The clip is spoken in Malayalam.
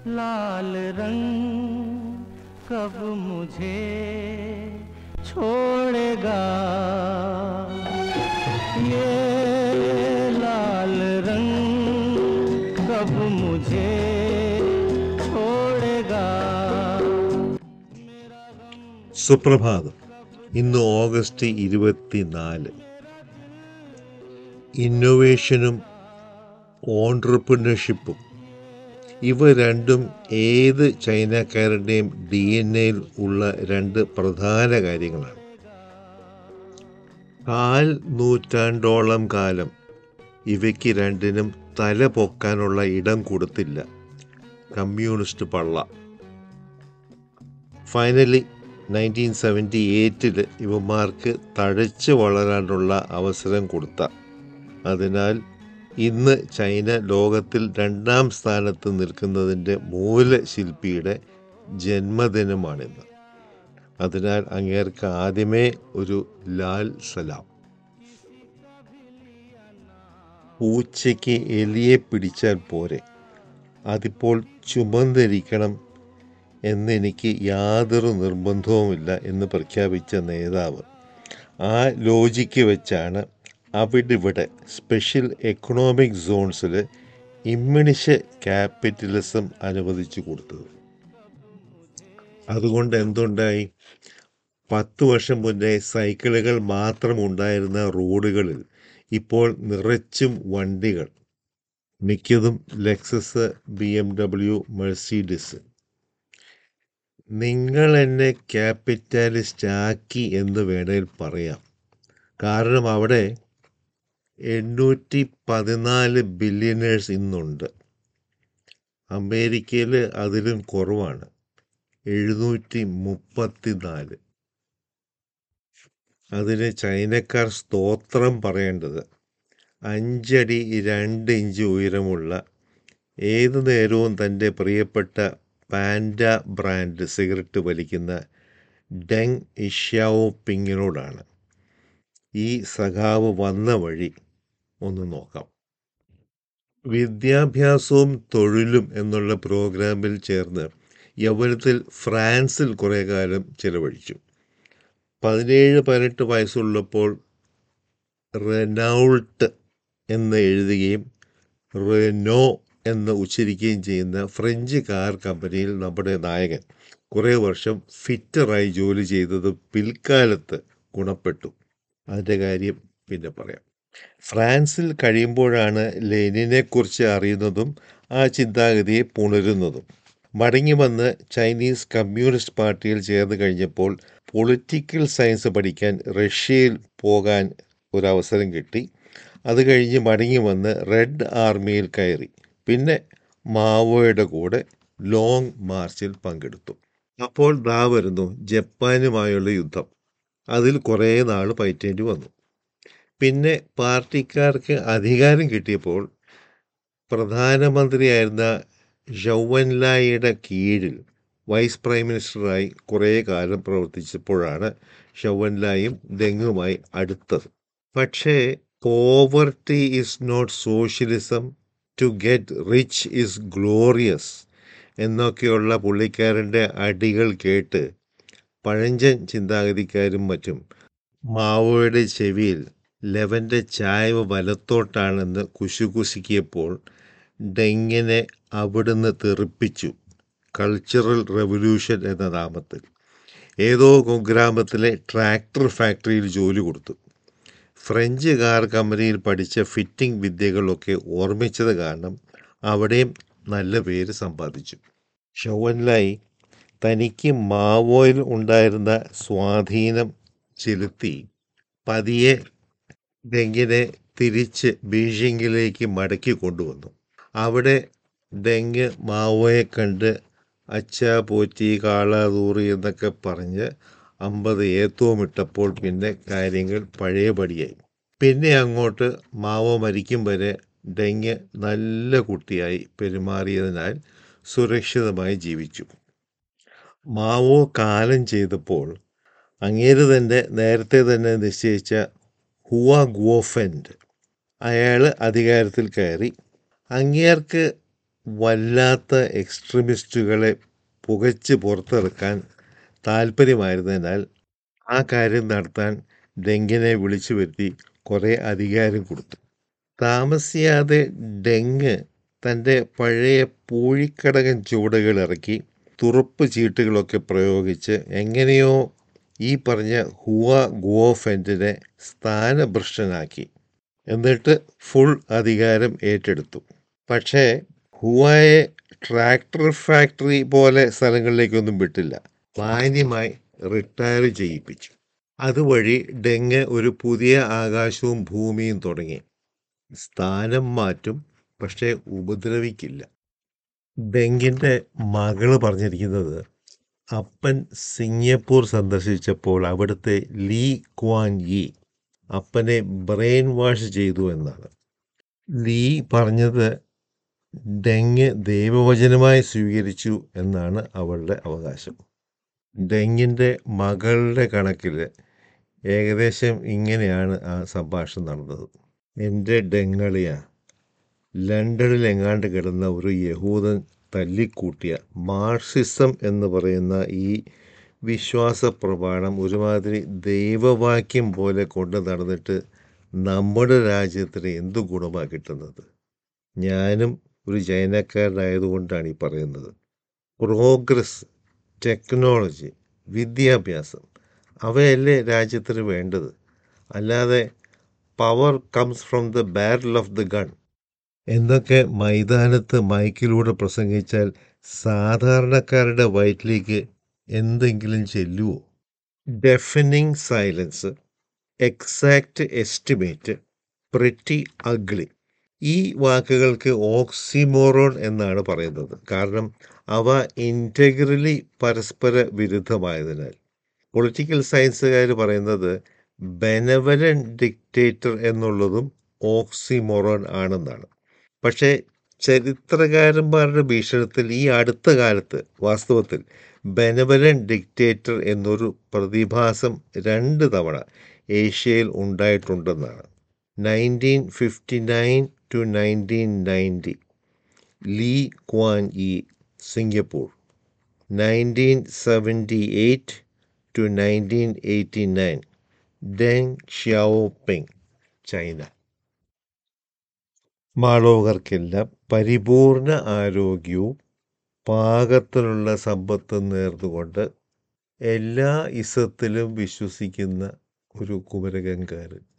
लाल रंग कब मुझे छोड़ेगा ये लाल रंग कब मुझे छोड़ेगा സുപ്രഭാതം ഇന്ന് ഓഗസ്റ്റ് ഇരുപത്തിനാല് ഇന്നൊവേഷനും ഓൺട്രപ്രണർഷിപ്പും ഇവ രണ്ടും ഏത് ചൈനക്കാരുടെയും ഡി എൻ എയിൽ ഉള്ള രണ്ട് പ്രധാന കാര്യങ്ങളാണ് കാൽ നൂറ്റാണ്ടോളം കാലം ഇവയ്ക്ക് രണ്ടിനും തല പൊക്കാനുള്ള ഇടം കൊടുത്തില്ല കമ്മ്യൂണിസ്റ്റ് പള്ള ഫൈനലി നയൻറ്റീൻ സെവൻറ്റി എയ്റ്റിൽ ഇവന്മാർക്ക് തഴച്ച് വളരാനുള്ള അവസരം കൊടുത്ത അതിനാൽ ഇന്ന് ചൈന ലോകത്തിൽ രണ്ടാം സ്ഥാനത്ത് നിൽക്കുന്നതിൻ്റെ മൂലശില്പിയുടെ ജന്മദിനമാണിന്ന് അതിനാൽ അങ്ങേർക്ക് ആദ്യമേ ഒരു ലാൽ സലാം പൂച്ചയ്ക്ക് എലിയെ പിടിച്ചാൽ പോരെ അതിപ്പോൾ ചുമന്നിരിക്കണം എന്നെനിക്ക് യാതൊരു നിർബന്ധവുമില്ല എന്ന് പ്രഖ്യാപിച്ച നേതാവ് ആ ലോജിക്ക് വെച്ചാണ് അവിടിവിടെ സ്പെഷ്യൽ എക്കണോമിക് സോൺസിൽ ഇമ്മിണിഷ ക്യാപിറ്റലിസം അനുവദിച്ചു കൊടുത്തത് അതുകൊണ്ട് എന്തുണ്ടായി പത്ത് വർഷം മുന്നേ സൈക്കിളുകൾ മാത്രം ഉണ്ടായിരുന്ന റോഡുകളിൽ ഇപ്പോൾ നിറച്ചും വണ്ടികൾ മിക്കതും Lexus B M W Mercedes നിങ്ങൾ എന്നെ ക്യാപിറ്റാലിസ്റ്റ് ആക്കി എന്ന് വേണേൽ പറയാം കാരണം അവിടെ എണ്ണൂറ്റി പതിനാല് ബില്യനേഴ്സ് ഇന്നുണ്ട് അമേരിക്കയിൽ അതിലും കുറവാണ് എഴുന്നൂറ്റി മുപ്പത്തി നാല് അതിന് ചൈനക്കാർ സ്തോത്രം പറയേണ്ടത് അഞ്ചടി രണ്ട് ഇഞ്ച് ഉയരമുള്ള ഏതു നേരവും തൻ്റെ പ്രിയപ്പെട്ട പാൻഡ ബ്രാൻഡ് സിഗരറ്റ് വലിക്കുന്ന ഡെങ് ഇഷ്യാവോ പിങ്ങിനോടാണ് ഈ സഖാവ് വന്ന വഴി ഒന്ന് നോക്കാം വിദ്യാഭ്യാസവും തൊഴിലും എന്നുള്ള പ്രോഗ്രാമിൽ ചേർന്ന് യൗവനത്തിൽ ഫ്രാൻസിൽ കുറേ കാലം ചിലവഴിച്ചു പതിനേഴ് പതിനെട്ട് വയസ്സുള്ളപ്പോൾ റെനൗൾട്ട് എന്ന് എഴുതുകയും റെനോ എന്ന് ഉച്ചരിക്കുകയും ചെയ്യുന്ന ഫ്രഞ്ച് കാർ കമ്പനിയിൽ നമ്മുടെ നായകൻ കുറേ വർഷം ഫിറ്ററായി ജോലി ചെയ്തത് പിൽക്കാലത്ത് ഗുണപ്പെട്ടു അതിൻ്റെ കാര്യം പിന്നെ പറയാം ഫ്രാൻസിൽ കഴിയുമ്പോഴാണ് ലെനിനെക്കുറിച്ച് അറിയുന്നതും ആ ചിന്താഗതിയെ പുണരുന്നതും മടങ്ങി വന്ന് ചൈനീസ് കമ്മ്യൂണിസ്റ്റ് പാർട്ടിയിൽ ചേർന്ന് കഴിഞ്ഞപ്പോൾ പൊളിറ്റിക്കൽ സയൻസ് പഠിക്കാൻ റഷ്യയിൽ പോകാൻ ഒരവസരം കിട്ടി അത് കഴിഞ്ഞ് മടങ്ങി വന്ന് റെഡ് ആർമിയിൽ കയറി പിന്നെ മാവോയുടെ കൂടെ ലോങ് മാർച്ചിൽ പങ്കെടുത്തു അപ്പോൾ ദാ വരുന്നു ജപ്പാനുമായുള്ള യുദ്ധം അതിൽ കുറേ നാൾ പയറ്റേണ്ടി വന്നു പിന്നെ പാർട്ടിക്കാർക്ക് അധികാരം കിട്ടിയപ്പോൾ പ്രധാനമന്ത്രിയായിരുന്ന ഷൗവൻലായിയുടെ കീഴിൽ വൈസ് പ്രൈം മിനിസ്റ്ററായി കുറേ കാലം പ്രവർത്തിച്ചപ്പോഴാണ് ഷൗവൻലായും ഡെങ്ങുമായി അടുത്തത് പക്ഷേ poverty is not socialism to get rich is glorious എന്നൊക്കെയുള്ള പുള്ളിക്കാരൻ്റെ അടികൾ കേട്ട് പഴഞ്ചൻ ചിന്താഗതിക്കാരും മറ്റും മാവോയുടെ ചെവിയിൽ ലെവൻ്റെ ചായ്വ് വലത്തോട്ടാണെന്ന് കുശുകുശിക്കിയപ്പോൾ ഡെങ്ങിനെ അവിടുന്ന് തെറിപ്പിച്ചു കൾച്ചറൽ റെവല്യൂഷൻ എന്ന നാമത്തിൽ ഏതോ കുഗ്രാമത്തിലെ ട്രാക്ടർ ഫാക്ടറിയിൽ ജോലി കൊടുത്തു ഫ്രഞ്ച് കാർ കമ്പനിയിൽ പഠിച്ച ഫിറ്റിംഗ് വിദ്യകളൊക്കെ ഓർമ്മിച്ചത് കാരണം അവിടെയും നല്ല പേര് സമ്പാദിച്ചു ഷൗവൻലായി തനിക്ക് മാവോയിൽ ഉണ്ടായിരുന്ന സ്വാധീനം ചെലുത്തി പതിയെ ഡെങ്കിനെ തിരിച്ച് ബീജിങ്ങിലേക്ക് മടക്കി കൊണ്ടുവന്നു അവിടെ ഡെങ്ക് മാവോയെ കണ്ട് അച്ഛ പോറ്റി കാളാതൂറി എന്നൊക്കെ പറഞ്ഞ് അമ്പത് ഏത്തവുമിട്ടപ്പോൾ പിന്നെ കാര്യങ്ങൾ പഴയപടിയായി പിന്നെ അങ്ങോട്ട് മാവോ മരിക്കും വരെ ഡെങ് നല്ല കുട്ടിയായി പെരുമാറിയതിനാൽ സുരക്ഷിതമായി ജീവിച്ചു മാവോ കാലം ചെയ്തപ്പോൾ അങ്ങേര് തന്നെ നേരത്തെ തന്നെ നിശ്ചയിച്ച ഹുവ ഗുവോഫെൻഡ് അയാൾ അധികാരത്തിൽ കയറി അങ്ങേർക്ക് വല്ലാത്ത എക്സ്ട്രീമിസ്റ്റുകളെ പുകച്ച് പുറത്തിറക്കാൻ താല്പര്യമായിരുന്നതിനാൽ ആ കാര്യം നടത്താൻ ഡെങ്കിനെ വിളിച്ചു വരുത്തി കുറേ അധികാരം കൊടുത്തു താമസിയാതെ ഡെങ് തൻ്റെ പഴയ പൂഴിക്കടകൻ ചുവടുകൾ ഇറക്കി തുറുപ്പ് ചീട്ടുകളൊക്കെ പ്രയോഗിച്ച് എങ്ങനെയോ ഈ പറഞ്ഞ ഹുവ ഗുവോഫെൻറ്റിനെ സ്ഥാനഭ്രഷ്ടനാക്കി എന്നിട്ട് ഫുൾ അധികാരം ഏറ്റെടുത്തു പക്ഷേ ഹുവായെ ട്രാക്ടർ ഫാക്ടറി പോലെ സ്ഥലങ്ങളിലേക്കൊന്നും വിട്ടില്ല മാന്യമായി റിട്ടയർ ചെയ്യിപ്പിച്ചു അതുവഴി ഡെങ് ഒരു പുതിയ ആകാശവും ഭൂമിയും തുടങ്ങി സ്ഥാനം മാറ്റും പക്ഷേ ഉപദ്രവിക്കില്ല ഡെങ്കിൻ്റെ മകള് പറഞ്ഞിരിക്കുന്നത് അപ്പൻ സിംഗപ്പൂർ സന്ദർശിച്ചപ്പോൾ അവിടുത്തെ ലീ ക്വാൻ യി അപ്പനെ ബ്രെയിൻ വാഷ് ചെയ്തു എന്നാണ് ലീ പറഞ്ഞത് ഡെങ് ദൈവവചനമായി സ്വീകരിച്ചു എന്നാണ് അവളുടെ അവകാശം ഡെങ്ങിൻ്റെ മകളുടെ കണക്കിൽ ഏകദേശം ഇങ്ങനെയാണ് ആ സംഭാഷണം നടന്നത് എൻ്റെ ഡെങ്ങളിയ ലണ്ടനിൽ എങ്ങാണ്ട് കിടന്ന ഒരു യഹൂദൻ തല്ലിക്കൂട്ടിയ മാർസിസം എന്ന് പറയുന്ന ഈ വിശ്വാസ പ്രമാണം ഒരുമാതിരി ദൈവവാക്യം പോലെ കൊണ്ട് നടന്നിട്ട് നമ്മുടെ രാജ്യത്തിന് എന്ത് ഗുണമാണ് കിട്ടുന്നത് ഞാനും ഒരു ചൈനക്കാരനായതുകൊണ്ടാണ് ഈ പറയുന്നത് പ്രോഗ്രസ് ടെക്നോളജി വിദ്യാഭ്യാസം അവയല്ലേ രാജ്യത്തിന് വേണ്ടത് അല്ലാതെ power comes from the barrel of the gun എന്നൊക്കെ മൈതാനത്ത് മൈക്കിലൂടെ പ്രസംഗിച്ചാൽ സാധാരണക്കാരുടെ വയറ്റിലേക്ക് എന്തെങ്കിലും ചെല്ലുവോ deafening silence exact estimate pretty ugly ഈ വാക്കുകൾക്ക് ഓക്സിമോറോൺ എന്നാണ് പറയുന്നത് കാരണം അവ ഇൻറ്റഗ്രലി പരസ്പര വിരുദ്ധമായതിനാൽ പൊളിറ്റിക്കൽ സയൻസുകാർ പറയുന്നത് ബെനവലൻ ഡിക്റ്റേറ്റർ എന്നുള്ളതും ഓക്സിമോറോൺ ആണെന്നാണ് പക്ഷേ ചരിത്രകാരന്മാരുടെ വീക്ഷണത്തിൽ ഈ അടുത്ത കാലത്ത് വാസ്തവത്തിൽ ബെനവലൻ ഡിക്റ്റേറ്റർ എന്നൊരു പ്രതിഭാസം രണ്ട് തവണ ഏഷ്യയിൽ ഉണ്ടായിട്ടുണ്ടെന്നാണ് nineteen fifty nine to nineteen ninety Lee Kuan Yew Singapore nineteen seventy eight to nineteen eighty nine Deng Xiaoping China മാളോകർക്കെല്ലാം പരിപൂർണ ആരോഗ്യവും പാകത്തിനുള്ള സമ്പത്തും നേർന്നുകൊണ്ട് എല്ലാ ഇസത്തിലും വിശ്വസിക്കുന്ന ഒരു കുമരകങ്കാരൻ